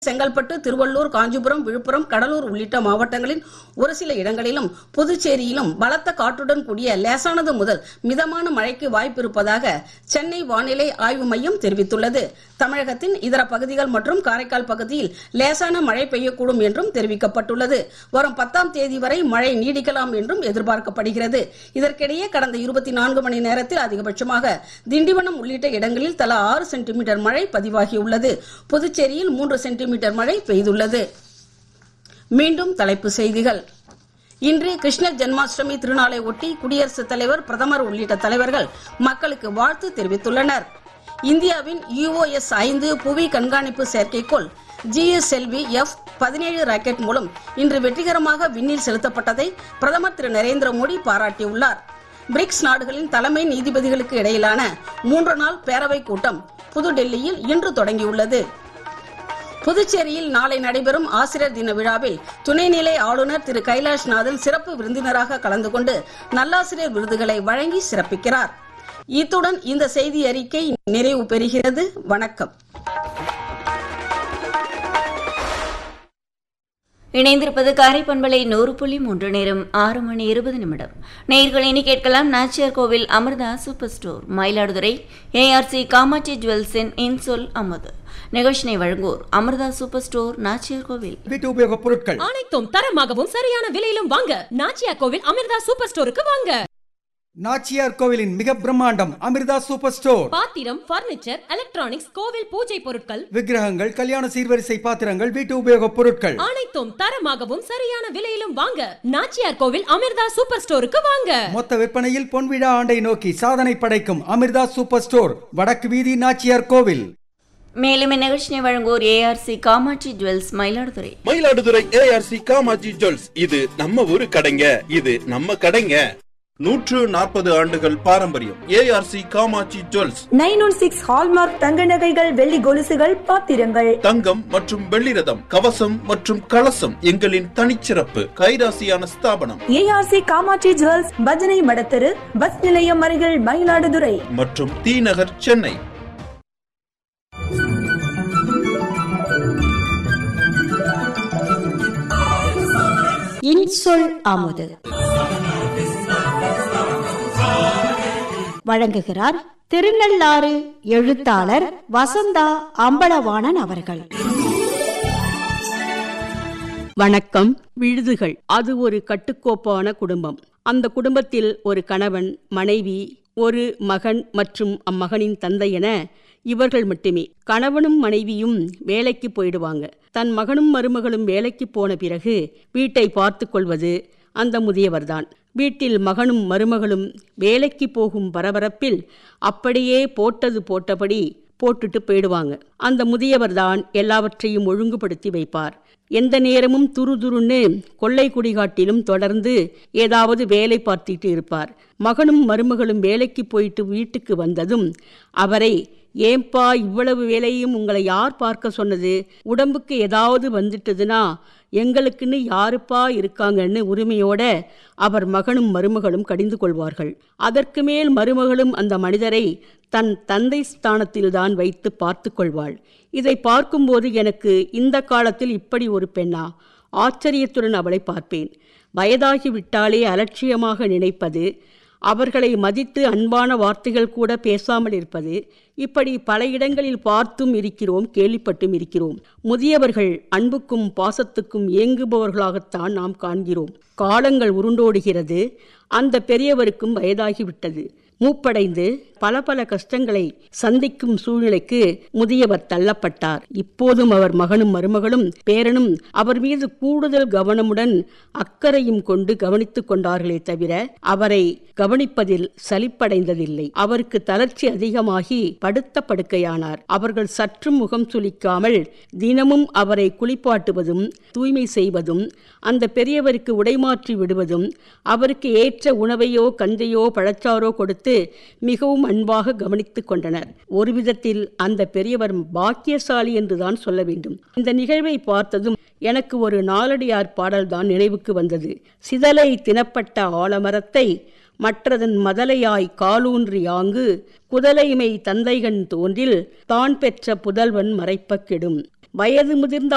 செங்கல்பட்டு திருவள்ளூர் காஞ்சிபுரம் விழுப்புரம் கடலூர் உள்ளிட்ட மாவட்டங்களின் ஒரு சில இடங்களிலும் புதுச்சேரியிலும் பலத்த காற்றுடன் கூடிய லேசானது முதல் மிதமான மழைக்கு வாய்ப்பு இருப்பதாக சென்னை வானிலை ஆய்வு மையம் தெரிவித்துள்ளது தமிழகத்தின் இதர பகுதிகள் மற்றும் காரைக்கால் பகுதியில் லேசான மழை பெய்யக்கூடும் என்றும் தெரிவிக்கப்பட்டுள்ளது வரும் பத்தாம் தேதி வரை மழை நீடிக்கலாம் என்றும் எதிர்பார்க்கப்படுகிறது இதற்கிடையே கடந்த இருபத்தி நான்கு மணி நேரத்தில் அதிகபட்சமாக திண்டிவனம் உள்ளிட்ட இடங்களில் தலா ஆறு சென்டிமீட்டர் மழை பதிவாகியுள்ளது புதுச்சேரியில் மூன்று சென்டிமீட்டர் மழை பெய்துள்ளது மீண்டும் தலைப்புச் செய்திகள் இன்று கிருஷ்ண ஜென்மாஷ்டமி திருநாளை ஒட்டி குடியரசுத் தலைவர் பிரதமர் உள்ளிட்ட தலைவர்கள் மக்களுக்கு வாழ்த்து தெரிவித்துள்ளனர் இந்தியாவின் யுஓஎஸ் ஐந்து புவி கண்காணிப்பு செயற்கைக்கோள் ஜிஎஸ்எல்வி எஃப் பதினேழு ராக்கெட் மூலம் இன்று வெற்றிகரமாக விண்ணில் செலுத்தப்பட்டதை பிரதமர் திரு நரேந்திர மோடி பாராட்டியுள்ளார் பிரிக்ஸ் நாடுகளின் தலைமை நீதிபதிகளுக்கு இடையிலான மூன்று நாள் பேரவைக் கூட்டம் புதுடெல்லியில் இன்று தொடங்கியுள்ளது புதுச்சேரியில் நாளை நடைபெறும் ஆசிரியர் தின விழாவில் துணைநிலை ஆளுநர் திரு கைலாஷ்நாதன் சிறப்பு விருந்தினராக கலந்து கொண்டு நல்லாசிரியர் விருதுகளை வழங்கி சிறப்பிக்கிறார் இத்துடன் இந்த செய்தி அறிக்கை நிறைவு பெறுகிறது வணக்கம் இணைந்திருப்பது காரை பண்பலை நூறு புள்ளி மூன்று நேரம் ஆறு மணி இருபது நிமிடம் நேயர்கள் இனி கேட்கலாம் Nachiyar Koil Amrita super store Mayiladuthurai ARC Kamatchi ஜுவல்ஸின் இன்சொல் அமுது நிகழ்ச்சினை வழங்குவோர் அமிர்தா சூப்பர் ஸ்டோர் நாச்சியார் கோவில் வீட்டு உபயோகப் பொருட்கள் அனைத்தும் தரமாகவும் சரியான விலையிலும் வாங்க நாச்சியா கோவில் அமிர்தா சூப்பர் ஸ்டோருக்கு வாங்க நாச்சியார் கோவிலின் மிக பிரம்மாண்டம் அமிர்தா சூப்பர் ஸ்டோர் பாத்திரம் பர்னிச்சர் எலக்ட்ரானிக்ஸ் கோவில் பூஜை பொருட்கள் விக்கிரகங்கள் கல்யாண சீர்வரிசை பாத்திரங்கள் வீட்டு உபயோகப் பொருட்கள் அனைத்தும் தரமாகவும் சரியான விலையிலும் வாங்க நாச்சியார் கோவில் அமிர்தா சூப்பர் ஸ்டோருக்கு வாங்க மொத்த விற்பனையில் பொன்விழா ஆண்டை நோக்கி சாதனை படைக்கும் அமிர்தா சூப்பர் ஸ்டோர் வடக்கு வீதி நாச்சியார் கோவில் மேலும் இந்நிகழ்ச்சியை வழங்குவோர் ARC Kamatchi jewels Mayiladuthurai Mayiladuthurai ARC Kamatchi jewels இது நம்ம ஊரு கடைங்க இது நம்ம கடைங்க நூற்று நாற்பது ஆண்டுகள் பாரம்பரியம் ARC Kamatchi jewels nine one six hallmark தங்க நகைகள் வெள்ளி கொலுசுகள் பாத்திரங்கள் தங்கம் மற்றும் வெள்ளி ரதம் கவசம் மற்றும் கலசம் எங்களின் தனிச்சிறப்பு கைராசியான ஸ்தாபனம் ஏஆர்சி காமாட்சி ஜுவல்ஸ் பஜனை மடத்தெரு பஸ் நிலையம் அருகில் மயிலாடுதுறை மற்றும் தி நகர் சென்னை இன்சொல் அமுது வழங்குகிறார் திருநள்ளாறு எழுத்தாளர் வசந்தா அம்பலவாணன் அவர்கள் வணக்கம் விழுதுகள் அது ஒரு கட்டுக்கோப்பான குடும்பம் அந்த குடும்பத்தில் ஒரு கணவன் மனைவி ஒரு மகன் மற்றும் அம்மகனின் தந்தை என இவர்கள் மட்டுமே கணவனும் மனைவியும் வேலைக்கு போயிடுவாங்க தன் மகனும் மருமகளும் வேலைக்கு போன பிறகு வீட்டை பார்த்து கொள்வது அந்த முதியவர்தான் வீட்டில் மகனும் மருமகளும் வேலைக்கு போகும் பரபரப்பில் அப்படியே போட்டது போட்டபடி போட்டுட்டு போயிடுவாங்க அந்த முதியவர்தான் எல்லாவற்றையும் ஒழுங்குபடுத்தி வைப்பார் எந்த நேரமும் துருதுருன்னு கொள்ளை குடிகாட்டிலும் தொடர்ந்து ஏதாவது வேலை பார்த்துட்டு இருப்பார் மகனும் மருமகளும் வேலைக்கு போயிட்டு வீட்டுக்கு வந்ததும் அவரை ஏன்பா இவ்வளவு வேலையும் உங்களை யார் பார்க்க சொன்னது உடம்புக்கு ஏதாவது வந்துட்டதுன்னா எங்களுக்குன்னு யாருப்பா இருக்காங்கன்னு உரிமையோட அவர் மகனும் மருமகளும் கடிந்து கொள்வார்கள் அதற்கு மேல் மருமகளும் அந்த மனிதரை தன் தந்தை ஸ்தானத்தில்தான் வைத்து பார்த்து கொள்வாள் இதை பார்க்கும்போது எனக்கு இந்த காலத்தில் இப்படி ஒரு பெண்ணா ஆச்சரியத்துடன் அவளை பார்ப்பேன் வயதாகிவிட்டாலே அலட்சியமாக நினைப்பது அவர்களை மதித்து அன்பான வார்த்தைகள் கூட பேசாமல் இருப்பது இப்படி பல இடங்களில் பார்த்தும் இருக்கிறோம் கேள்விப்பட்டும் இருக்கிறோம் முதியவர்கள் அன்புக்கும் பாசத்துக்கும் ஏங்குபவர்களாகத்தான் நாம் காண்கிறோம் காலங்கள் உருண்டோடுகிறது அந்த பெரியவருக்கும் வயதாகிவிட்டது மூப்படைந்து பல பல கஷ்டங்களை சந்திக்கும் சூழ்நிலைக்கு முதியவர் தள்ளப்பட்டார் இப்போதும் அவர் மகனும் மருமகளும் பேரனும் அவர் மீது கூடுதல் கவனமுடன் அக்கறையும் கொண்டு கவனித்துக் கொண்டார்களே தவிர அவரை கவனிப்பதில் சலிப்படைந்ததில்லை அவருக்கு தளர்ச்சி அதிகமாகி படுத்த படுக்கையானார் அவர்கள் சற்றும் முகம் சுளிக்காமல் தினமும் அவரை குளிப்பாட்டுவதும் தூய்மை செய்வதும் அந்த பெரியவருக்கு உடைமாற்றி விடுவதும் அவருக்கு ஏற்ற உணவையோ கஞ்சையோ பழச்சாரோ கொடுத்து மிகவும் அன்பாக கவனித்துக் கொண்டனர் ஒரு விதத்தில் அந்த பெரியவர் பாக்கியசாலி என்றுதான் சொல்ல வேண்டும் இந்த நிகழ்வை பார்த்ததும் எனக்கு ஒரு நாலடியார் பாடல்தான் நினைவுக்கு வந்தது சிதலை தினப்பட்ட ஆலமரத்தை மற்றதன் மதலையாய் காலூன்றி யாங்கு குதலைமை தந்தைகன் தோன்றில் தான் பெற்ற புதல்வன் மறைப்பக் கெடும் வயது முதிர்ந்த